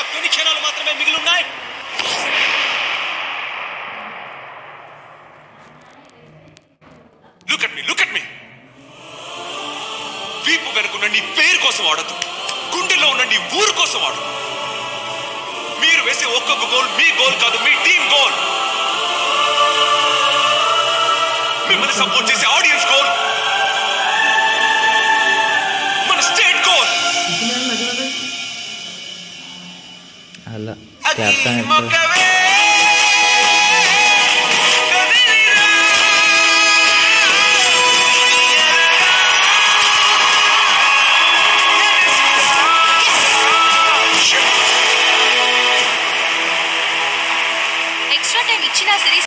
కొన్ని క్షణాలు మాత్రమే మిగిలి ఉన్నాయి look at me look at మీ వీపు వెనుకున్న నీ పేరు కోసం ఆడదు గుండెల్లో ఉన్న నీ ఊరు కోసం ఆడు మీరు వేసే ఒక్కొక్క గోల్ మీ గోల్ కాదు మీ టీం గోల్ మిమ్మల్ని సపోర్ట్ చేసే ఆడియన్స్ గోల్ మన స్టేట్ గోల్ అలా క్యాప్టెన్ మొక్కవే